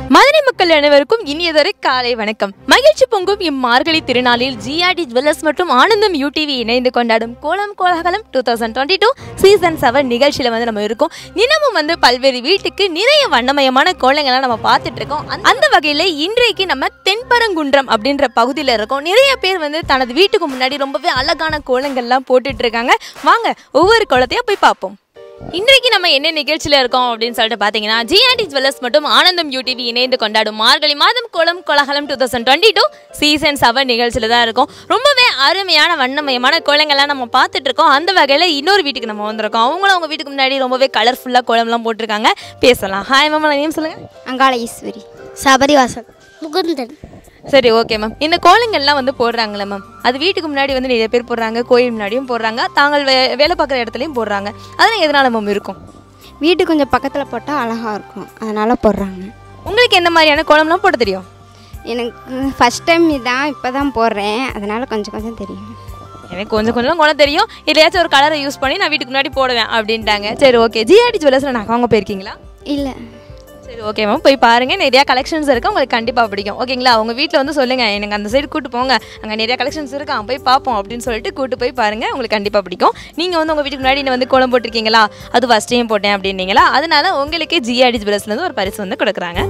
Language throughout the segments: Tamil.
மதுரை மக்கள் அனைவருக்கும் இனியதொரு காலை வணக்கம் மகிழ்ச்சி பொங்கும் இம்மார்கழி திருநாளில் ஜிஆர்டி ஜுவல்லர்ஸ் மற்றும் ஆனந்தம் யூடிவி இணைந்து கொண்டாடும் Kolam Kolakalam two thousand twenty two season seven நிகழ்ச்சியில் வந்து நம்ம இருக்கோம் தினமும் வந்து பல்வேறு வீட்டுக்கு நிறைய வண்ணமயமான கோலங்கள்லாம் நம்ம பார்த்துட்டு இருக்கோம் அந்த- அந்த வகையில் இன்றைக்கு நம்ம தென்பரங்குன்றம் அப்படின்ற பகுதியில் இருக்கோம் நிறைய பேர் வந்து தனது வீட்டுக்கு முன்னாடி ரொம்பவே அழகான கோலங்கள்லாம் போட்டுட்டு இருக்காங்க வாங்க ஒவ்வொரு கோலத்தையும் போய் பார்ப்போம் இன்றைக்கு நம்ம என்ன நிகழ்ச்சியில் இருக்கோம் அப்படின்னு சொல்லிட்டு பார்த்தீங்கன்னா ஜிஆர்டி ஜுவல்லர்ஸ் மற்றும் ஆனந்தம் யூடிவி இணைந்து கொண்டாடும் மார்கழி மாதம் Kolam Kolakalam two thousand twenty two season seven நிகழ்ச்சியில் தான் இருக்கும் ரொம்பவே அருமையான வண்ணமயமான கோலங்கள்லாம் நம்ம பார்த்துட்டு இருக்கோம் அந்த வகையில் இன்னொரு வீட்டுக்கு நம்ம வந்திருக்கோம் அவங்களும் அவங்க வீட்டுக்கு முன்னாடி ரொம்பவே கலர்ஃபுல்லாக கோலம்லாம் போட்டிருக்காங்க பேசலாம் ஹாய் மேம் நேம் சொல்லுங்கள் அங்காள ஈஸ்வரி சபரிவாசன் முகுந்தன் சரி ஓகே மேம் இந்த கோலங்கள்லாம் வந்து போடுறாங்களே மேம் அது வீட்டுக்கு முன்னாடி வந்து நிறைய பேர் போடுறாங்க கோயில் முன்னாடியும் போடுறாங்க தாங்கள் வே வேலை பார்க்குற இடத்துலையும் போடுறாங்க அதெல்லாம் எதனால மேம் இருக்கும் வீடு கொஞ்சம் பக்கத்தில் போட்டால் அழகாக இருக்கும் அதனால் போடுறாங்க உங்களுக்கு எந்த மாதிரியான கோலம்லாம் போட தெரியும் எனக்கு ஃபஸ்ட் டைம் இதான் இப்போ தான் போடுறேன் அதனால் கொஞ்சம் கொஞ்சம் தெரியும் எனக்கு கொஞ்சம் கொஞ்சம் குணம் தெரியும் இல்லையாச்சும் ஒரு கலரை யூஸ் பண்ணி நான் வீட்டுக்கு முன்னாடி போடுவேன் அப்படின்ட்டாங்க சரி ஓகே ஜிஆர்டி ஜுவல்லர்ஸில் நான் வாங்க போயிருக்கீங்களா இல்லை சரி ஓகே மேம் போய் பாருங்க நிறையா கலெக்ஷன்ஸ் இருக்கு உங்களுக்கு கண்டிப்பாக பிடிக்கும் ஓகேங்களா உங்கள் வீட்டில் வந்து சொல்லுங்க எனக்கு அந்த சைடு கூட்டு போங்க அங்கே நிறைய கலெக்ஷன்ஸ் இருக்கு அங்க போய் பார்ப்போம் அப்படின்னு சொல்லிட்டு கூட்டு போய் பாருங்க உங்களுக்கு கண்டிப்பாக பிடிக்கும் நீங்கள் வந்து உங்கள் வீட்டுக்கு முன்னாடி இன்னும் வந்து கோலம் போட்டிருக்கீங்களா அது ஃபஸ்ட் டைம் போட்டேன் அப்படின்னீங்களா அதனால உங்களுக்கு ஜிஆர்டி ஜுவல்லர்ஸ்லேருந்து ஒரு பரிசு வந்து கொடுக்குறாங்க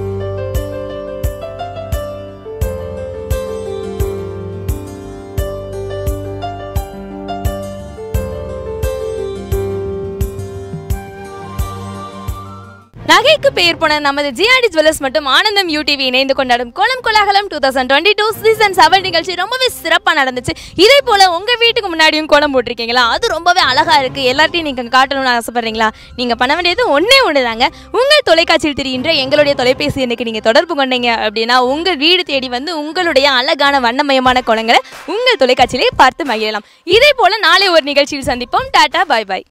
நகைக்கு பெயர் போன நமது ஜிஆர்டி ஜுவல்லர்ஸ் மற்றும் ஆனந்தம் யூடிவி இணைந்து கொண்டாடும் Kolam Kolakalam two thousand twenty two season seven நிகழ்ச்சி ரொம்பவே சிறப்பாக நடந்துச்சு இதே போல உங்க வீட்டுக்கு முன்னாடியும் கோலம் போட்டிருக்கீங்களா அது ரொம்பவே அழகா இருக்கு எல்லார்ட்டையும் நீங்க காட்டணும்னு ஆசைப்படுறீங்களா நீங்க பண்ண வேண்டியது ஒண்ணே ஒண்ணுதாங்க உங்கள் தொலைக்காட்சியில் தெரிகின்ற எங்களுடைய தொலைபேசி எண்ணுக்கு நீங்க தொடர்பு கொண்டீங்க அப்படின்னா உங்கள் வீடு தேடி வந்து உங்களுடைய அழகான வண்ணமயமான கோலங்களை உங்கள் தொலைக்காட்சியிலே பார்த்து மகிழலாம் இதே போல நாளை ஒரு நிகழ்ச்சியில் சந்திப்போம் டாடா பாய் பாய்